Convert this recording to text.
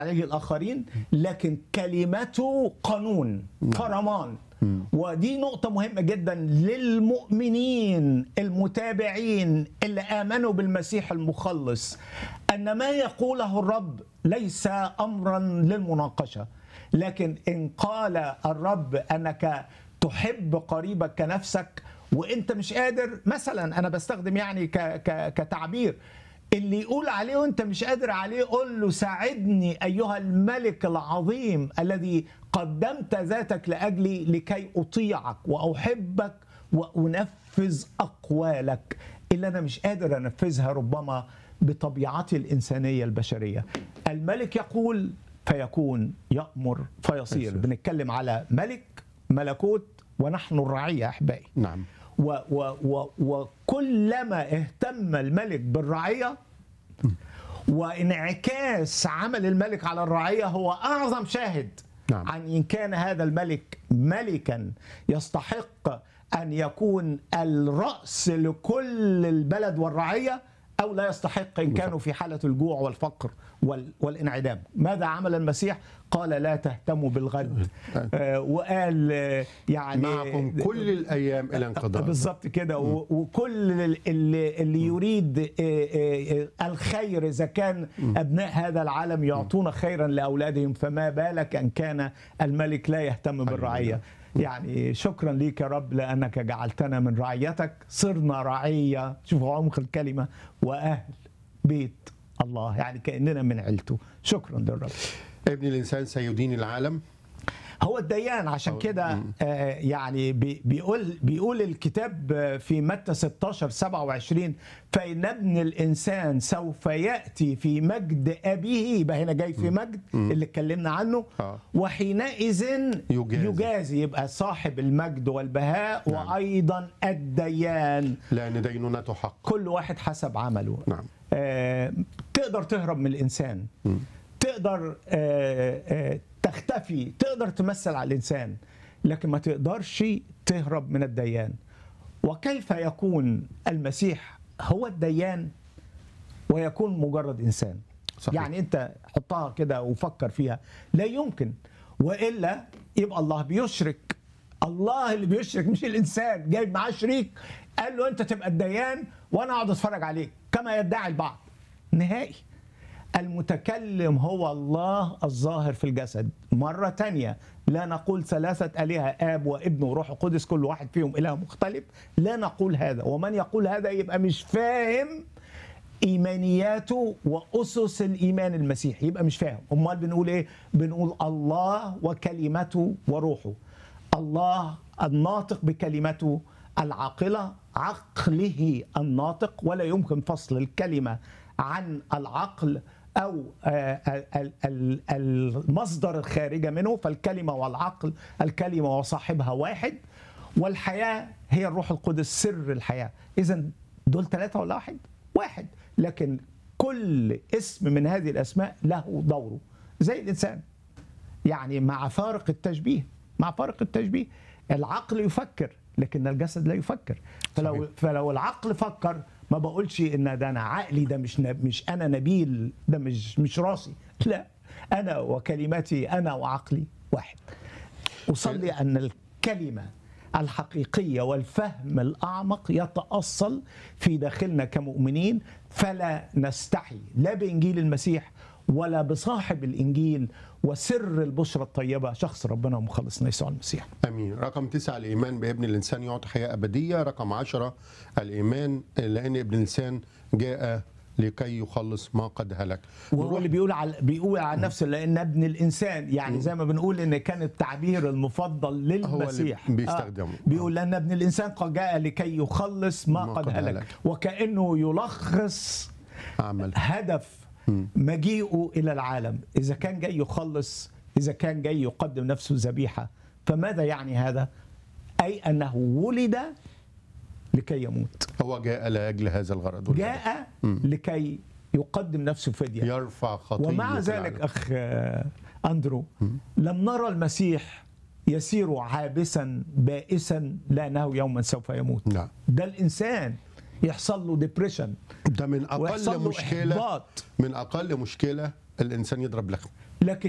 عليه الآخرين لكن كلمته قانون فرمان ودي نقطة مهمة جدا للمؤمنين المتابعين اللي آمنوا بالمسيح المخلص أن ما يقوله الرب ليس أمرا للمناقشة لكن إن قال الرب أنك تحب قريبك كنفسك وانت مش قادر مثلا انا بستخدم يعني ك ك كتعبير اللي يقول عليه وانت مش قادر عليه قول له ساعدني ايها الملك العظيم الذي قدمت ذاتك لاجلي لكي اطيعك واحبك وانفذ اقوالك اللي انا مش قادر انفذها ربما بطبيعتي الانسانيه البشريه الملك يقول فيكون يامر فيصير فيصير. بنتكلم على ملك ملكوت ونحن الرعيه احبائي نعم و و و وكلما اهتم الملك بالرعيه وانعكاس عمل الملك على الرعيه هو اعظم شاهد نعم. عن ان كان هذا الملك ملكا يستحق ان يكون الراس لكل البلد والرعيه او لا يستحق ان كانوا في حاله الجوع والفقر وال والانعدام ماذا عمل المسيح قال لا تهتموا بالغد آه وقال آه، يعني معكم كل الايام الى انقضاء بالظبط كده و- وكل اللي, اللي يريد آه، آه، آه، الخير اذا كان ابناء هذا العالم يعطون خيرا لاولادهم فما بالك ان كان الملك لا يهتم بالرعيه يعني شكرا ليك يا رب لانك جعلتنا من رعيتك صرنا رعيه شوفوا عمق الكلمه واهل بيت الله يعني كاننا من عيلته شكرا للرب ابن الانسان سيدين العالم هو الديان عشان كده آه، يعني بي- بيقول بيقول الكتاب آه، في متى 16 27 فإن ابن الإنسان سوف يأتي في مجد أبيه يبقى هنا جاي في مجد اللي اتكلمنا عنه آه. وحينئذ يجازي. يجازي يبقى صاحب المجد والبهاء نعم. وأيضا الديان لان دينونته حق كل واحد حسب عمله نعم آه، تقدر تهرب من الانسان تقدر آه، آه، تختفي تقدر تمثل على الانسان لكن ما تقدرش تهرب من الديان وكيف يكون المسيح هو الديان ويكون مجرد انسان صحيح. يعني انت حطها كده وفكر فيها لا يمكن والا يبقى الله بيشرك الله اللي بيشرك مش الانسان جايب معاه شريك قال له انت تبقى الديان وانا اقعد اتفرج عليك كما يدعي البعض نهائي المتكلم هو الله الظاهر في الجسد مرة تانية لا نقول ثلاثة آلهة آب وابن وروح قدس كل واحد فيهم إله مختلف لا نقول هذا ومن يقول هذا يبقى مش فاهم ايمانياته واسس الايمان المسيحي يبقى مش فاهم امال بنقول ايه بنقول الله وكلمته وروحه الله الناطق بكلمته العاقله عقله الناطق ولا يمكن فصل الكلمه عن العقل او آه، ال- ال- المصدر الخارجه منه فالكلمه والعقل الكلمه وصاحبها واحد والحياه هي الروح القدس سر الحياه اذا دول ثلاثه ولا واحد واحد لكن كل اسم من هذه الاسماء له دوره زي الانسان يعني مع فارق التشبيه مع فارق التشبيه العقل يفكر لكن الجسد لا يفكر فلو صحيح. فلو العقل فكر ما بقولش ان ده انا عقلي ده مش نب مش انا نبيل ده مش مش راسي لا انا وكلماتي انا وعقلي واحد أصلي أن الكلمة الحقيقية والفهم الأعمق يتأصل في داخلنا كمؤمنين فلا نستحي لا بإنجيل المسيح ولا بصاحب الإنجيل وسر البشرى الطيبة شخص ربنا ومخلصنا يسوع المسيح امين رقم تسعة الايمان بابن الانسان يعطي حياه ابديه رقم عشرة الايمان لان ابن الانسان جاء لكي يخلص ما قد هلك وهو اللي بيقول على بيقول على نفسه لان ابن الانسان يعني زي ما بنقول ان كان التعبير المفضل للمسيح بيستخدمه. آه بيقول لان ابن الانسان قد جاء لكي يخلص ما, ما قد, قد هلك هلك. وكانه يلخص عمل هدف مجيئه الى العالم اذا كان جاي يخلص اذا كان جاي يقدم نفسه ذبيحه فماذا يعني هذا اي انه ولد لكي يموت هو جاء لاجل هذا الغرض والهدف. جاء لكي يقدم نفسه فديه يرفع خطيه ومع ذلك العالم. اخ آه، اندرو لم نرى المسيح يسير عابسا بائسا لانه يوما سوف يموت نعم ده الانسان يحصل له ديبريشن ده من ويحصل اقل له مشكله احباط من اقل مشكله الانسان يضرب لخم لكن